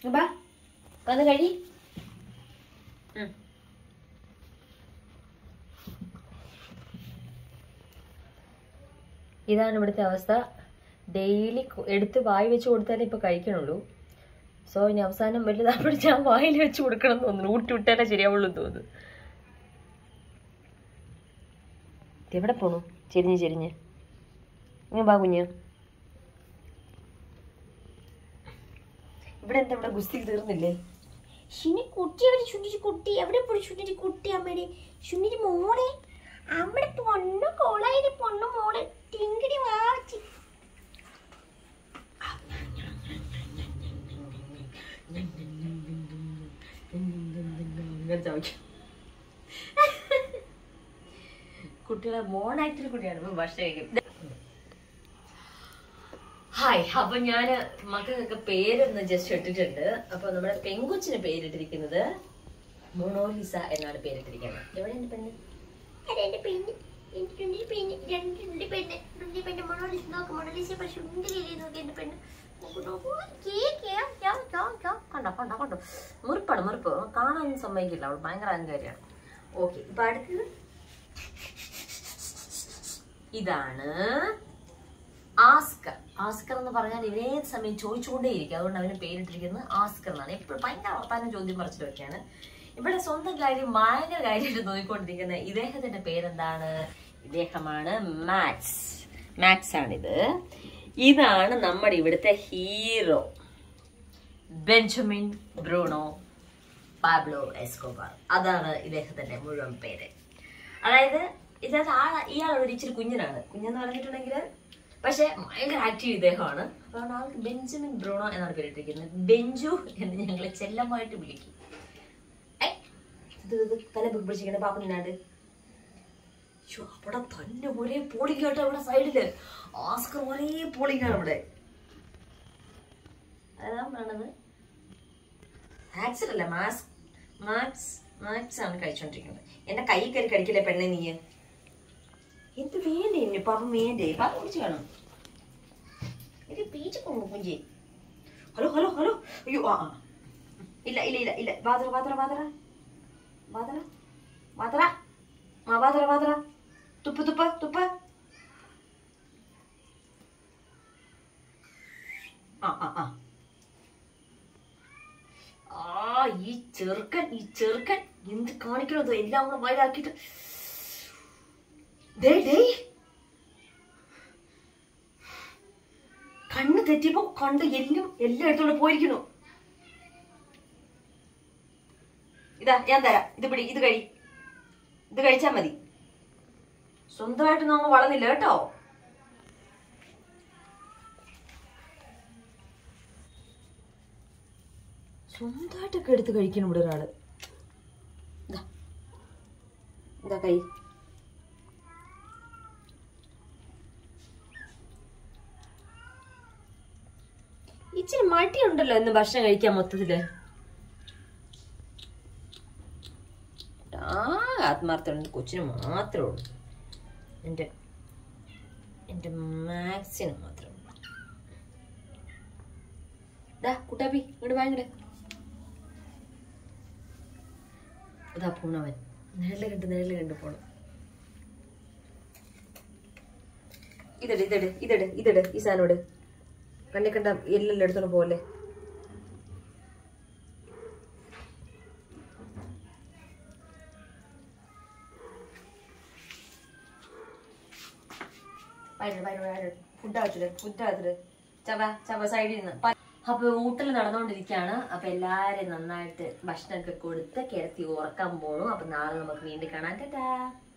ഇങ്ങ് ബാ വന്ന് കഴി ഉം. ഇതാണ് ഇവിടുത്തെ അവസ്ഥ ഡെയിലി എടുത്ത് വായി വെച്ച് കൊടുത്താലേ ഇപ്പൊ കഴിക്കണുള്ളൂ സോ ഇനി അവസാനം വലുതാകുമ്പോൾ ഞാൻ വായിൽ വെച്ച് കൊടുക്കണം എന്ന് തോന്നുന്നു ഊട്ടി വിട്ടാലേ ശരിയാവുള്ളൂ എന്ന് തോന്നുന്നു ഇത് എവിടെ പോണു ചെരിഞ്ഞ് ചെരിഞ്ഞ് ഇങ്ങനെ ബാ കുഞ്ഞ് ഇവിടെ എന്താ ഇവിടെ ഗുസ്തി തീർന്നില്ലേ ശുനി കുട്ടി എവിടെ ശുനിരി കുട്ടി എവിടെ പോയി ശുനിരി കുട്ടി അമ്മയുടെ ശുനിരി മോളെ അവിടെ പൊണ്ണു കോളായി പൊണ്ണു മോളെ തിങ്കിടി വാച്ചി ഇങ്ങനെ ചവയ്ക്കും കുട്ടികളെ മോണായിട്ടൊരു കുട്ടിയാണ് ഇപ്പൊ ഭക്ഷണം കഴിക്കും ഹായ് അപ്പൊ ഞാന് മക്കൾക്കൊക്കെ പേരൊന്ന് ജസ്റ്റ് ഇട്ടിട്ടുണ്ട് അപ്പൊ നമ്മുടെ പെങ്കൊച്ചിന് പേരിട്ടിരിക്കുന്നത് മൊണോലിസ എന്നാണ് പേരിട്ടിരിക്കുന്നത് എവിടെ എന്റെ പെണ്ണ് അതെന്റെ പെണ്ണ് എന്റെ ചുണ്ടിരി പെണ്ണ് രണ്ട് ചുണ്ടി പെണ്ണ് ചുണ്ടി പെണ്ണ് മൊണോലിസ് നോക്ക് മൊണോലിസ് പക്ഷെ ചുണ്ടിലേ നോക്കി എന്റെ പെണ്ണ് നോക്കൂ നോക്കൂ കേക്ക് കണ്ടോ കണ്ടോ കണ്ടോ മുറിപ്പാണ് മുറിപ്പ് കാണാനൊന്നും സമ്മതിക്കില്ല അവൾ ഭയങ്കര അഹങ്കാരിയാണ് ഓക്കെ ഇപ്പൊ അടുത്തത് ഇതാണ് ആസ്കർ ആസ്കർ എന്ന് പറഞ്ഞാൽ ഇവരേ സമയം ചോദിച്ചുകൊണ്ടേയിരിക്കും അതുകൊണ്ട് അവന് പേരിട്ടിരിക്കുന്നത് ആസ്കർ എന്നാണ് എപ്പോഴും ഭയങ്കര വർത്താനം ചോദ്യം പറിച്ചിട്ടൊക്കെയാണ് ഇവിടെ സ്വന്തം കാര്യം ഭയങ്കര കാര്യമായിട്ട് നോക്കിക്കൊണ്ടിരിക്കുന്ന ഇദ്ദേഹത്തിന്റെ പേരെന്താണ് ഇദ്ദേഹമാണ് മാക്സ് മാക്സ് ആണിത് ഇതാണ് നമ്മുടെ ഇവിടുത്തെ hero Benjamin Bruno Pablo Escobar അതാണ് ഇദ്ദേഹത്തിന്റെ മുഴുവൻ പേര് അതായത് ഇതിനകത്ത് ആള ഇയാൾ ഒരു ഇച്ചിരി കുഞ്ഞനാണ് കുഞ്ഞെന്ന് പറഞ്ഞിട്ടുണ്ടെങ്കിൽ പക്ഷെ ഭയങ്കര ആക്റ്റീവ് ഇദ്ദേഹമാണ് അതുകൊണ്ട് ആൾക്ക് ബെഞ്ചമിൻ ബ്രൂണോ എന്നാണ് പേരിട്ടിരിക്കുന്നത് ബെഞ്ചു എന്ന് ഞങ്ങൾ ചെല്ലമായിട്ട് വിളിക്കും ഏയ്, ഇത് ഇത് തല പിടിച്ചിരിക്കണ പാപ്പ നിന്നാണ്ട് ശ്ശോ, അവിടെ തന്നെ ഒരേ പോളിംഗ് കേട്ടോ അവിടെ സൈഡില് ആസ്കർ ഒരേ പോളിംഗ് ആണ് ഇവിടെ അതാ പറയണത് ആക്സൽ അല്ല മാസ് മാക്സ് മാക്സ് ആണ് കഴിച്ചോണ്ടിരിക്കുന്നത് എന്റെ കൈ കയറി കടിക്കില്ലേ പെണ്ണെ നീ എന്ത് വേണ്ടേ ഇനി പാപ്പം വേണ്ടേ പാപ്പം കുടിച്ച് കാണും ഒരു പീച്ച് കൊണ്ടു കുഞ്ചി ഹലോ ഹലോ ഹലോ അയ്യോ ആ ആ. ഇല്ല ഇല്ല ഇല്ല ഇല്ല വാതറ വാതറ വാതറ വാതറ വാതറ ആ വാതറ വാതറ തുപ്പ് തുപ്പ് തുപ്പ് ആ ആ ആ ആ ഈ ചെറുക്കൻ ഈ ചെറുക്കൻ എന്ത് കാണിക്കണത് എല്ലാം കൂടെ വയലാക്കിട്ട് ദേ ദേ കണ്ണ് തെറ്റിയപ്പോ കണ്ട് എല്ലാം എല്ലാം എടുത്തോണ്ട് പോയിരിക്കുന്നു ഇതാ ഞാൻ തരാം ഇത് പിടി ഇത് കഴി ഇത് കഴിച്ചാ മതി സ്വന്തമായിട്ടൊന്നും അങ്ങ് വളർന്നില്ല കേട്ടോ സ്വന്തമായിട്ടൊക്കെ എടുത്ത് കഴിക്കണം ഇവിടെ ഒരാള് ഇതാ ഇതാ കൈ ഇച്ചിരി മടിയുണ്ടല്ലോ ഇന്ന് ഭക്ഷണം കഴിക്കാൻ മൊത്തത്തില് ആ ആത്മാർത്ഥമുണ്ട് കൊച്ചിന് മാത്രമേ ഉള്ളൂ എൻ്റെ എൻ്റെ മാക്സിന് മാത്രമേ ഉള്ളൂ ഡാ കുട്ടാപ്പി ഇങ്ങോട്ട് വാങ്ങടെ ഇതാ പോണവൻ നിഴല് കണ്ട് നിഴല് കണ്ട് പോണം ഇതെട് ഇതെട് ഇതെട് ഇതെട് ഈ സാധനം ഇട് കണ്ണി കണ്ട എല്ലാം എടുത്തോണ്ട് പോലെ ഫുഡ് ആവത്തില്ല ഫുഡ് ആവത്തില്ല ചവ ചവ സൈഡിൽ നിന്ന് പ- അപ്പൊ ഊട്ടൽ നടന്നുകൊണ്ടിരിക്കുകയാണ് അപ്പൊ എല്ലാരും നന്നായിട്ട് ഭക്ഷണമൊക്കെ കൊടുത്ത് കിടത്തി ഉറക്കാൻ പോണു അപ്പൊ നാളെ നമുക്ക് വീണ്ടും കാണാൻ ടാറ്റാ